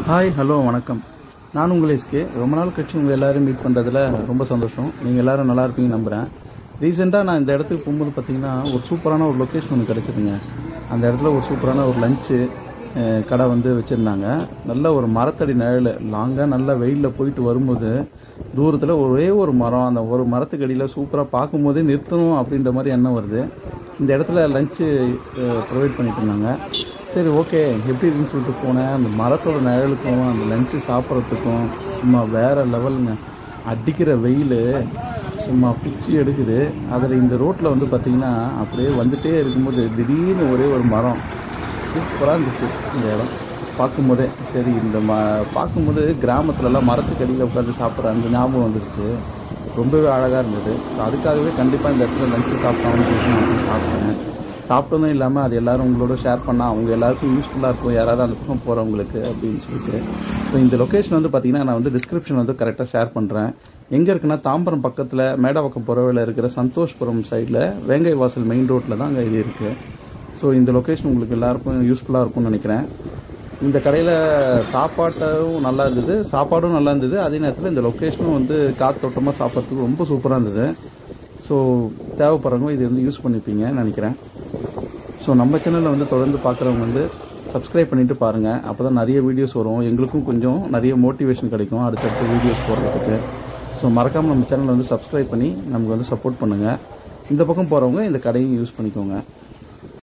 hi hello வணக்கம் நான் உங்கள் எஸ்கே ரொம்ப நாள் கழிச்சு உங்கள் எல்லாரும் மீட் பண்ணுறதுல ரொம்ப சந்தோஷம் நீங்கள் எல்லாரும் நல்லா இருப்பீங்க நம்புகிறேன் ரீசெண்டாக நான் இந்த இடத்துக்கு போகும்போது பார்த்தீங்கன்னா ஒரு சூப்பரான ஒரு லொக்கேஷன் ஒன்று கிடச்சிதுங்க அந்த இடத்துல ஒரு சூப்பரான ஒரு லஞ்சு கடை வந்து வச்சுருந்தாங்க நல்ல ஒரு மரத்தடி நிழல் லாங்காக நல்லா வெயிலில் போயிட்டு வரும்போது தூரத்தில் ஒரே ஒரு மரம் அந்த ஒரு மரத்துக்கு அடியில் சூப்பராக பார்க்கும்போதே நிறுத்தணும் அப்படின்ற மாதிரி எண்ணம் வருது இந்த இடத்துல லஞ்சு ப்ரொவைட் பண்ணிட்டு இருந்தாங்க சரி ஓகே எப்படி இருக்குன்னு சொல்லிட்டு போனேன் அந்த மரத்தோட நிழலுக்கும் அந்த லஞ்சு சாப்பிட்றதுக்கும் சும்மா வேற லெவலுங்க அடிக்கிற வெயில் சும்மா பிச்சு எடுக்குது அதில் இந்த ரோட்டில் வந்து பார்த்திங்கன்னா அப்படியே வந்துட்டே இருக்கும்போது திடீர்னு ஒரே ஒரு மரம் சூப்பராக இருந்துச்சு இந்த இடம் பார்க்கும்போதே சரி இந்த ம பார்க்கும்போது கிராமத்துலலாம் மரத்துக்கு அடியில் உட்காந்து சாப்பிட்ற அந்த ஞாபகம் வந்துருச்சு ரொம்பவே அழகாக இருந்தது ஸோ அதுக்காகவே கண்டிப்பாக இந்த இடத்துல லஞ்சு சாப்பிட்டாங்கன்னு சொல்லிட்டு நான் போய் சாப்பிட்டேன் சாப்பிட்டதும் இல்லாமல் அது எல்லாரும் உங்களோட ஷேர் பண்ணால் அவங்க எல்லாருக்கும் யூஸ்ஃபுல்லாக இருக்கும் யாராவது அந்த பக்கம் போகிறவங்களுக்கு அப்படின்னு சொல்லிட்டு ஸோ இந்த லொக்கேஷன் வந்து பார்த்தீங்கன்னா நான் வந்து டிஸ்கிரிப்ஷன் வந்து கரெக்டாக ஷேர் பண்ணுறேன் எங்கே இருக்குன்னா தாம்பரம் பக்கத்தில் மேடவாக்கம் புறவையில் இருக்கிற சந்தோஷ்புரம் சைடில் வேங்கை வாசல் மெயின் ரோட்டில் தான் அங்கே இது இருக்குது ஸோ இந்த லொக்கேஷன் உங்களுக்கு எல்லாருக்கும் யூஸ்ஃபுல்லாக இருக்கும்னு நினைக்கிறேன் இந்த கடையில் சாப்பாட்டும் நல்லா இருந்தது சாப்பாடும் நல்லா இருந்தது அதே நேரத்தில் இந்த லொக்கேஷனும் வந்து காத்தோட்டமாக சாப்பிட்றதுக்கு ரொம்ப சூப்பராக இருந்தது ஸோ தேவைப்படுறவங்க இது வந்து யூஸ் பண்ணிப்பீங்கன்னு நினைக்கிறேன் ஸோ நம்ம சேனலில் வந்து தொடர்ந்து பார்க்குறவங்க வந்து சப்ஸ்கிரைப் பண்ணிட்டு பாருங்கள் அப்போ தான் நிறைய வீடியோஸ் வரும் எங்களுக்கும் கொஞ்சம் நிறைய மோட்டிவேஷன் கிடைக்கும் அடுத்தடுத்த வீடியோஸ் போடுறதுக்கு ஸோ மறக்காமல் நம்ம சேனலை வந்து சப்ஸ்கிரைப் பண்ணி நமக்கு வந்து சப்போர்ட் பண்ணுங்கள் இந்த பக்கம் போகிறவங்க இந்த கடையும் யூஸ் பண்ணிக்கோங்க